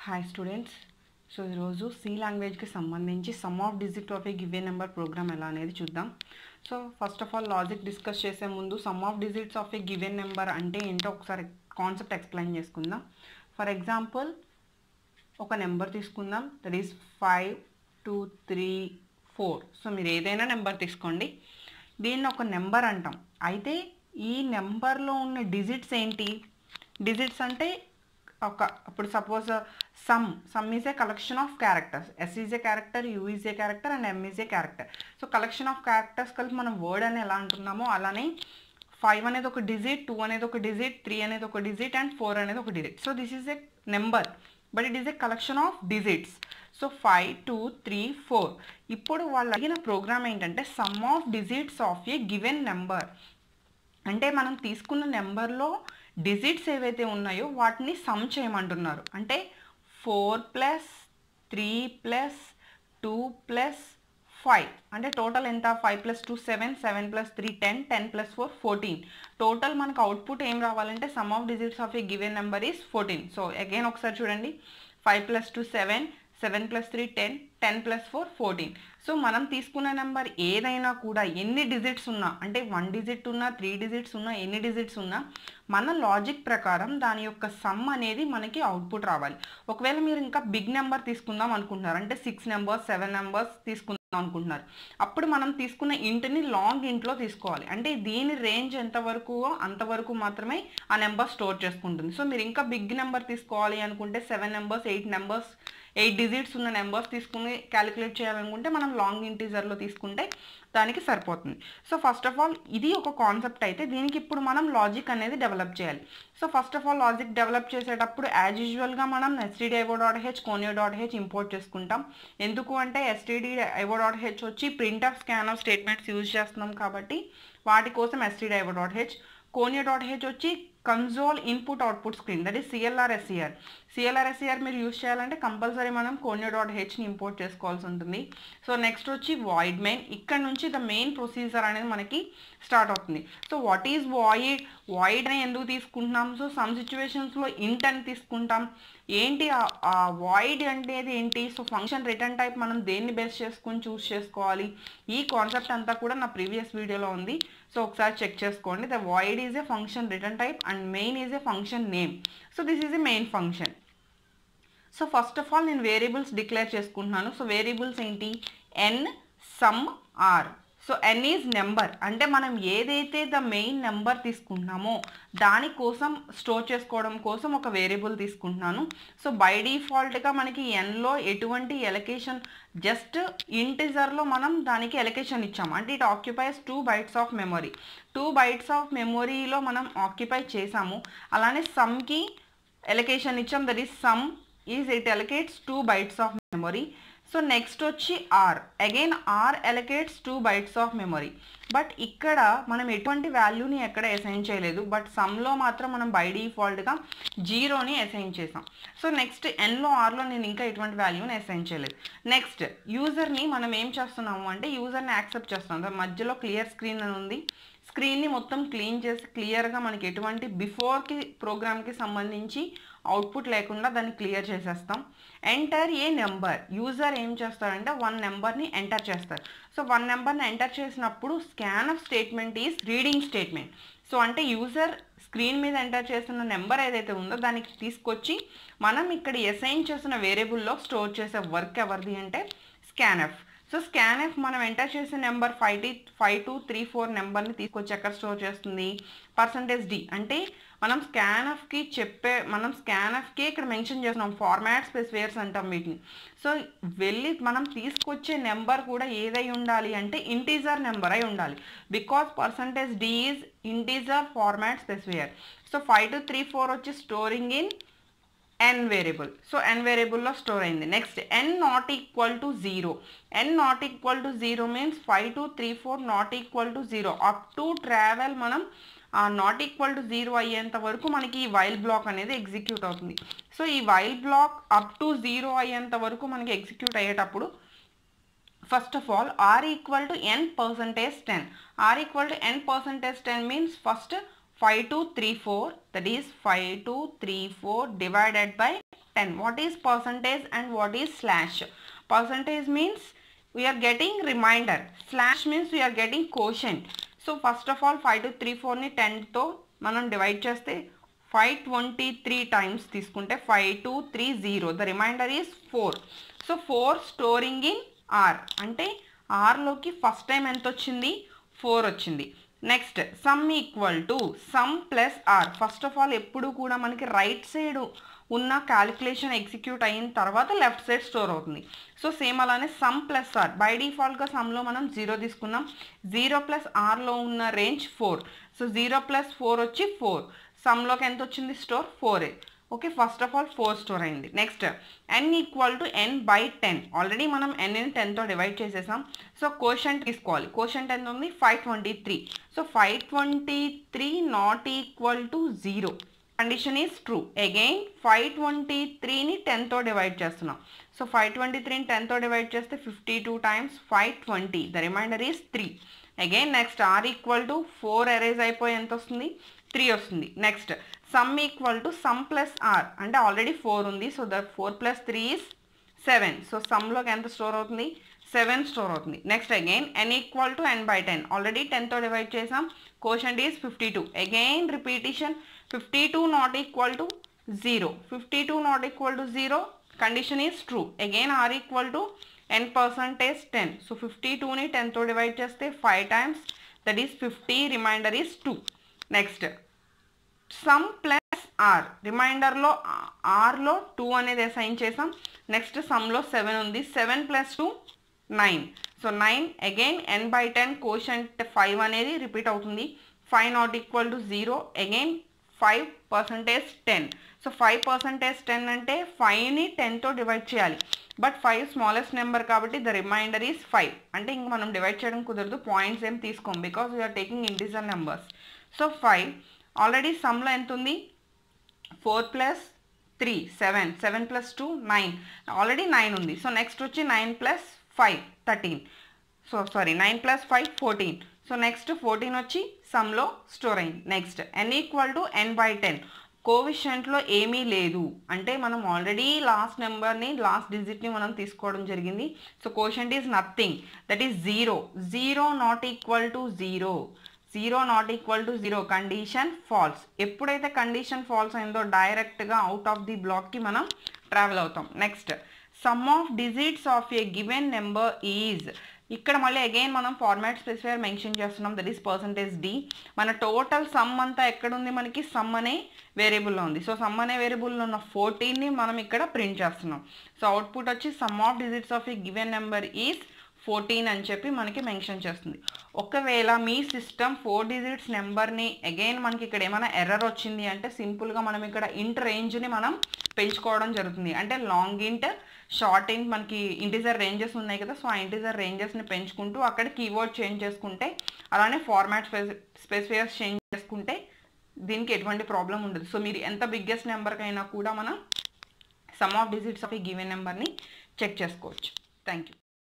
hi students so ఈరోజు C లాంగ్వేజ్కి సంబంధించి sum of digit of a given number program ఎలా అనేది చూద్దాం so first of all logic discuss చేసే ముందు sum of digits of a given number అంటే ఏంటో ఒకసారి కాన్సెప్ట్ ఎక్స్ప్లెయిన్ చేసుకుందాం ఫర్ ఎగ్జాంపుల్ ఒక నెంబర్ తీసుకుందాం that is five two three four so మీరు ఏదైనా నెంబర్ తీసుకోండి దీన్ని ఒక నెంబర్ అంటాం అయితే ఈ నెంబర్లో ఉన్న డిజిట్స్ ఏంటి డిజిట్స్ అంటే ఒక ఇప్పుడు suppose sum sum is a collection of characters S is a character U is a character and M is a character so collection of characters కలిపి మనం వర్డ్ అని ఎలా అంటున్నామో అలానే ఫైవ్ అనేది ఒక డిజిట్ టూ అనేది ఒక డిజిట్ త్రీ అనేది ఒక డిజిట్ అండ్ ఫోర్ అనేది ఒక digit so this is a number but it is a collection of digits so five two three four ఇప్పుడు వాళ్ళు అడిగిన ప్రోగ్రామ్ ఏంటంటే sum of digits of a given number అంటే మనం తీసుకున్న నెంబర్లో డిజిట్స్ ఏవైతే ఉన్నాయో వాటిని సమ్ చేయమంటున్నారు అంటే four plus three plus two plus five అంటే టోటల్ ఎంత five plus two seven seven plus three ten ten plus four fourteen total మనకు అవుట్పుట్ ఏం రావాలంటే sum of digits of a given number is fourteen so again ఒకసారి చూడండి five plus two seven seven plus three ten ten plus four fourteen so మనం తీసుకున్న number ఏదైనా కూడా ఎన్ని డిజిట్స్ ఉన్నా అంటే వన్ డిజిట్ ఉన్నా త్రీ డిజిట్స్ ఉన్నా ఎన్ని డిజిట్స్ ఉన్నా మన లాజిక్ ప్రకారం దాని యొక్క సమ్ అనేది మనకి అవుట్పుట్ రావాలి ఒకవేళ మీరు ఇంకా బిగ్ నెంబర్ తీసుకుందాం అనుకుంటున్నారు అంటే సిక్స్ నెంబర్స్ సెవెన్ నెంబర్స్ తీసుకుందాం అనుకుంటున్నారు అప్పుడు మనం తీసుకున్న ఇంటిని లాంగ్ ఇంట్లో తీసుకోవాలి అంటే దీని రేంజ్ ఎంతవరకు అంతవరకు మాత్రమే ఆ నెంబర్ స్టోర్ చేసుకుంటుంది సో మీరు ఇంకా బిగ్ నెంబర్ తీసుకోవాలి అనుకుంటే seven numbers eight numbers eight digits ఉన్న నెంబర్స్ తీసుకుని క్యాలిక్యులేట్ చేయాలనుకుంటే మనం లాంగ్ ఇంటీజర్లో తీసుకుంటే దానికి సరిపోతుంది సో ఫస్ట్ ఆఫ్ ఆల్ ఇది ఒక కాన్సెప్ట్ అయితే దీనికి ఇప్పుడు మనం లాజిక్ అనేది డెవలప్ చేయాలి so first of all logic develop చేసేటప్పుడు యాజ్ యూజువల్గా మనం STD IO dot H conio dot H import చేసుకుంటాం ఎందుకు అంటే ఎస్టీడీ ఐవో డాట్ హెచ్ వచ్చి print of scan of statements use చేస్తున్నాం కాబట్టి వాటి కోసం STD IO dot H conio dot H వచ్చి console input output screen that is CLR SER CLR SER మీరు యూస్ చేయాలంటే కంపల్సరీ మనం కోనియో డాట్ హెచ్ని ఇంపోర్ట్ చేసుకోవాల్సి ఉంటుంది సో నెక్స్ట్ వచ్చి వాయిడ్ మెయిన్ ఇక్కడ నుంచి ద మెయిన్ ప్రొసీజర్ అనేది మనకి స్టార్ట్ అవుతుంది so what is void void అని ఎందుకు తీసుకుంటున్నాం సో సమ్ సిచ్యువేషన్స్లో ఇంట్ అని తీసుకుంటాం ఏంటి ఆ వాయిడ్ అంటే ఏంటి సో ఫంక్షన్ రిటర్న్ టైప్ మనం దేన్ని బేస్ చేసుకుని చూస్ చేసుకోవాలి ఈ కాన్సెప్ట్ అంతా కూడా నా ప్రీవియస్ వీడియోలో ఉంది సో ఒకసారి చెక్ చేసుకోండి the void is a function return type and main is a function name so this is a main function so first of all నేను వేరియబుల్స్ డిక్లేర్ చేసుకుంటున్నాను సో వేరియబుల్స్ ఏంటి N sum R so N is number అంటే మనం ఏదైతే the main number తీసుకుంటున్నామో దానికోసం store చేసుకోవడం కోసం ఒక వేరియబుల్ తీసుకుంటున్నాను సో బై డిఫాల్ట్గా మనకి ఎన్లో ఎటువంటి ఎలకేషన్ జస్ట్ ఇంటిజర్లో మనం దానికి ఎలకేషన్ ఇచ్చాము అంటే it occupies two bytes of memory two bytes of మెమొరీలో మనం ఆక్యుపై చేసాము అలానే సమ్కి ఎలకేషన్ ఇచ్చాం that is sum is it allocates two bytes of memory so next వచ్చి R again R allocates two bytes of memory but ఇక్కడ మనం ఎటువంటి వాల్యూని ఎక్కడ అసైన్ చేయలేదు బట్ సమ్లో మాత్రం మనం బై డిఫాల్ట్గా జీరోని అసైన్ చేసాం సో నెక్స్ట్ ఎన్లో ఆర్లో నేను ఇంకా ఎటువంటి వాల్యూని అసైన్ చేయలేదు నెక్స్ట్ యూజర్ని మనం ఏం చేస్తున్నాము అంటే యూజర్ని యాక్సెప్ట్ చేస్తున్నాం మధ్యలో క్లియర్ స్క్రీన్ అని ఉంది స్క్రీన్ని మొత్తం క్లీన్ చేసి క్లియర్గా మనకి ఎటువంటి బిఫోర్కి ప్రోగ్రామ్కి సంబంధించి అవుట్పుట్ లేకుండా దాన్ని క్లియర్ చేసేస్తాం ఎంటర్ ఏ నెంబర్ యూజర్ ఏం చేస్తారంటే వన్ నెంబర్ని ఎంటర్ చేస్తారు సో వన్ నెంబర్ని ఎంటర్ చేసినప్పుడు scan of statement is reading statement so అంటే యూజర్ స్క్రీన్ మీద ఎంటర్ చేస్తున్న నెంబర్ ఏదైతే ఉందో దానికి తీసుకొచ్చి మనం ఇక్కడ అసైన్ చేసిన వేరియబుల్లో స్టోర్ చేసే వర్క్ ఎవరిది అంటే స్కాన్ఎఫ్ సో స్కాన్ఎఫ్ మనం ఎంటర్ చేసే నెంబర్ ఫైవ్ టీ ఫైవ్ టూ త్రీ ఫోర్ నెంబర్ని తీసుకొచ్చి ఎక్కడ స్టోర్ చేస్తుంది పర్సంటేజ్ డి అంటే మనం స్కాన్ఎఫ్కి చెప్పే మనం స్కాన్ఎఫ్కి ఇక్కడ మెన్షన్ చేస్తున్నాం ఫార్మాట్ స్పెసిఫైర్స్ అంటాం వీటిని సో వెళ్ళి మనం తీసుకొచ్చే నెంబర్ కూడా ఏదై ఉండాలి అంటే ఇంటీజర్ నెంబర్ అయి ఉండాలి because percentage D is integer format specifier so five two three four వచ్చి storing in N variable so N వేరియబుల్లో స్టోర్ అయింది next N not equal to zero N not equal to zero means five two three four not equal to zero up to travel మనం ఆ not equal to zero అయ్యేంత వరకు మనకి ఈ while block అనేది execute అవుతుంది so ఈ while block up to zero అయ్యేంత వరకు మనకి ఎగ్జిక్యూట్ అయ్యేటప్పుడు first of all R equal to N percentage ten R equal to N percentage ten means first five two three four that is five two three four divided by ten what is percentage and what is slash percentage means we're getting remainder slash means we're getting quotient so first of all five two three ఫోర్ని టెన్తో మనం divide చేస్తే five twenty three times తీసుకుంటే five two three zero the remainder is four so four storing in R అంటే ఆర్లోకి first time ఎంత వచ్చింది four వచ్చింది next sum equal to sum plus R first of all ఎప్పుడు కూడా మనకి రైట్ సైడ్ ఉన్న క్యాలిక్యులేషన్ ఎగ్జిక్యూట్ అయిన తర్వాత లెఫ్ట్ సైడ్ స్టోర్ అవుతుంది సో సేమ్ అలానే సమ్ ప్లస్ ఆర్ బై డిఫాల్ట్గా సమ్లో మనం జీరో తీసుకున్నాం జీరో ప్లస్ ఆర్లో ఉన్న range four so zero plus four వచ్చి ఫోర్ సమ్లోకి ఎంత వచ్చింది స్టోర్ ఫోరే okay first of all four store అయింది next N equal to N by ten already మనం ఎన్ని టెన్తో డివైడ్ చేసేసాం సో కోషంట్ తీసుకోవాలి కోషంట్ ఎంత ఉంది five twenty three so five twenty three not equal to zero condition is true again five twenty త్రీని టెన్తో డివైడ్ చేస్తున్నాం సో ఫైవ్ ట్వంటీ త్రీని టెన్తో డివైడ్ చేస్తే fifty two times five twenty the remainder is three again next R equal to four erase అయిపోయి ఎంత వస్తుంది three వస్తుంది next sum equal to sum plus R అంటే ఆల్రెడీ ఫోర్ ఉంది so the four plus three is seven so సమ్లోకి ఎంత store అవుతుంది seven store అవుతుంది next again N equal to N by ten already టెన్తో డివైడ్ చేసాం quotient is fifty two again repetition fifty two not equal to zero fifty two not equal to zero condition is true again R equal to N percentage ten so fifty టూని టెన్తో divide చేస్తే five times that is fifty remainder is two next sum plus R రిమైండర్లో ఆర్లో two అనేది assign చేసాం next సమ్లో seven ఉంది seven plus two nine so nine again N by ten quotient five అనేది రిపీట్ అవుతుంది five not equal to zero again five percentage ten so five percentage ten అంటే ఫైవ్ని టెన్తో డివైడ్ చేయాలి బట్ ఫైవ్ స్మాలెస్ట్ నెంబర్ కాబట్టి the remainder is five అంటే ఇంక మనం డివైడ్ చేయడం కుదరదు పాయింట్స్ ఏం తీసుకోం because we're taking integer numbers so five already సమ్లో ఎంత ఉంది four plus three seven seven plus two nine already nine ఉంది సో నెక్స్ట్ వచ్చి nine plus five thirteen so sorry nine plus five fourteen so next fourteen వచ్చి సమ్లో store అయింది next N equal to N by ten కోవిషెంట్లో ఏమీ లేదు అంటే మనం ఆల్రెడీ లాస్ట్ నెంబర్ని లాస్ట్ డిజిట్ని మనం తీసుకోవడం జరిగింది so quotient is nothing that is zero zero not equal to zero zero not equal to zero condition false ఎప్పుడైతే కండిషన్ ఫాల్స్ అయిందో డైరెక్ట్గా అవుట్ ఆఫ్ ది బ్లాక్కి మనం ట్రావెల్ అవుతాం next sum of digits of a given number is ఇక్కడ మళ్ళీ again మనం format specifier mention చేస్తున్నాం దట్ ఈస్ పర్సంటేజ్ డి మన టోటల్ సమ్ అంతా ఎక్కడుంది మనకి సమ్ అనే వేరియబుల్లో ఉంది సో సమ్ అనే వేరియబుల్లో ఉన్న ఫోర్టీన్ని మనం ఇక్కడ ప్రింట్ చేస్తున్నాం సో అవుట్పుట్ వచ్చి sum of digits of a given number is fourteen అని చెప్పి మనకి మెన్షన్ చేస్తుంది ఒకవేళ మీ సిస్టమ్ ఫోర్ డిజిట్స్ నెంబర్ని అగైన్ మనకి ఇక్కడ ఏమైనా ఎర్రర్ వచ్చింది అంటే సింపుల్గా మనం ఇక్కడ ఇంట్ రేంజ్ని మనం పెంచుకోవడం జరుగుతుంది అంటే లాంగ్ ఇంట్ షార్ట్ ఇంట్ మనకి ఇంటిజర్ రేంజెస్ ఉన్నాయి కదా సో ఆ ఇంటిజర్ రేంజెస్ని పెంచుకుంటూ అక్కడ కీవర్డ్ చేంజ్ చేసుకుంటే అలానే ఫార్మాట్ స్పెసి స్పెసిఫైర్స్ చేంజ్ చేసుకుంటే దీనికి ఎటువంటి ప్రాబ్లం ఉండదు సో మీరు ఎంత బిగ్గెస్ట్ నెంబర్కైనా కూడా మనం సమ్ ఆఫ్ డిజిట్స్ ఆఫ్ ఈ గివెన్ నెంబర్ని చెక్ చేసుకోవచ్చు థ్యాంక్ యూ